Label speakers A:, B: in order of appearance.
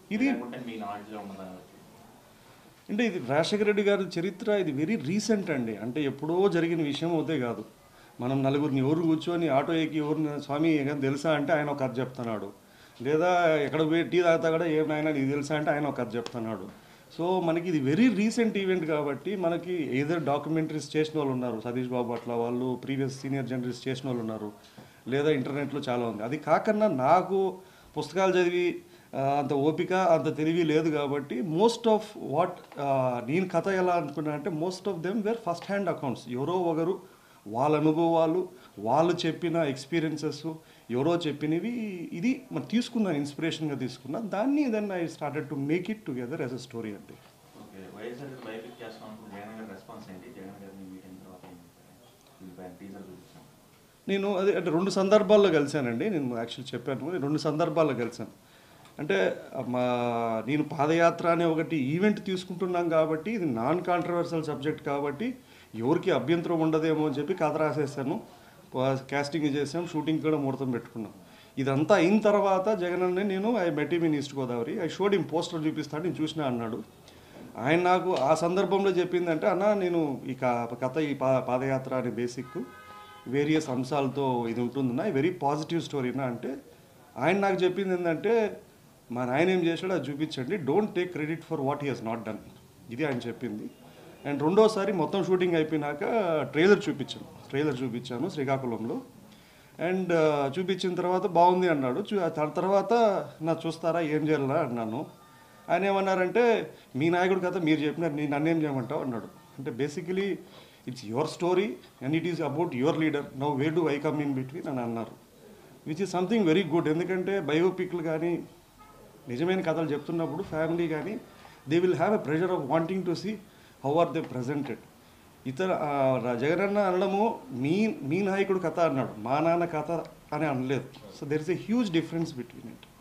A: ఇది
B: లేకుంటే మీ నాలెడ్జ్లో ఉన్నదాన్ని బట్టి
A: అంటే ఇది రాజశేఖర రెడ్డి గారి చరిత్ర ఇది వెరీ రీసెంట్ అండి అంటే ఎప్పుడో జరిగిన విషయం అవుతే కాదు మనం నలుగురిని ఎవరు కూర్చొని ఆటో ఎక్కి ఎవరిని స్వామి ఏం తెలుసా అంటే ఆయన ఒక కథ చెప్తున్నాడు లేదా ఎక్కడ పోయి టీ తాగుతా కూడా ఏం నాయనా నీకు తెలుసా అంటే ఆయన ఒక కథ చెప్తున్నాడు సో మనకి ఇది వెరీ రీసెంట్ ఈవెంట్ కాబట్టి మనకి ఏదర్ డాక్యుమెంటరీస్ చేసిన వాళ్ళు ఉన్నారు సతీష్ బాబు అట్లా వాళ్ళు ప్రీవియస్ సీనియర్ జర్నలిస్ట్ చేసిన వాళ్ళు ఉన్నారు లేదా ఇంటర్నెట్లో చాలా ఉంది అది కాకన్నా నాకు పుస్తకాలు చదివి ఆ, అంత ఓపిక అంత తెలివి లేదు కాబట్టి మోస్ట్ ఆఫ్ వాట్ నేను కథ ఎలా అనుకున్నా అంటే most of them were first hand accounts ఎవరో ఒకరు వాళ్ళ అనుభవాలు వాళ్ళు చెప్పిన ఎక్స్పీరియన్సెస్ ఎవరో చెప్పినవి ఇది మనం తీసుకున్నాను ఇన్స్పిరేషన్గా తీసుకున్నా దాన్ని then I started to make it together as a story అంటే
B: okay YSR garu biopic చేస్తామన్నప్పుడు Jagan గారి రెస్పాన్స్ ఏంటి జగన్ గారిని మీట్ అయిన తర్వాత ఏం చెప్పారు టీజర్ చూపించాం
A: నేను అదే అంటే రెండు సందర్భాల్లో కలిశానండి నేను యాక్చువల్ చెప్పాను నేను రెండు సందర్భాల్లో కలిశాను అంటే మా నేను పాదయాత్ర అనే ఒకటి ఈవెంట్ తీసుకుంటున్నాం కాబట్టి ఇది నాన్ కాంట్రవర్సల్ సబ్జెక్ట్ కాబట్టి ఎవరికి అభ్యంతరం ఉండదేమో అని చెప్పి కథ రాసేసాను కాస్టింగ్ చేసాం షూటింగ్ కూడా ముహూర్తం పెట్టుకున్నాం ఇదంతా అయిన తర్వాత జగన్ అన్న నేను I met in East Godavari I showed in poster చూపిస్తాను నేను చూసినా అన్నాడు ఆయన నాకు ఆ సందర్భంలో చెప్పిందంటే అన్న నేను ఈ క- కథ ఈ పా పాదయాత్ర అనే బేసిక్ వేరియస్ అంశాలతో ఇది ఉంటుందన్న వెరీ పాజిటివ్ స్టోరీనా అంటే ఆయన నాకు చెప్పింది ఏంటంటే మా నాయన ఏం చేశాడో అది చూపించండి don't take credit for what he he's not done ఇది ఆయన చెప్పింది అండ్ రెండోసారి మొత్తం షూటింగ్ అయిపోయినాక ట్రైలర్ చూపించాను ట్రైలర్ చూపించాను శ్రీకాకుళంలో అండ్ చూపించిన తర్వాత బాగుంది అన్నాడు చూ దాని తర్వాత నా చూస్తారా ఏం చేయాలా అన్నాను ఆయన ఏమన్నారంటే మీ నాయకుడు కథ మీరు చెప్పినారు నేను నన్నేం చేయమంటావు అన్నాడు అంటే basically it's your story and it is about your leader now where do I come in between అని అన్నారు which is something very good ఎందుకంటే బయోపిక్లు కానీ నిజమైన కథలు చెప్తున్నప్పుడు ఫ్యామిలీ కానీ they will have a pressure of wanting to see how are they presented ఇతర ఆ, రా- జగనన్న అనడము మీ మీ నాయకుడు కథ అన్నాడు మా నాన్న కథ అని అనలేదు so there is a huge difference between it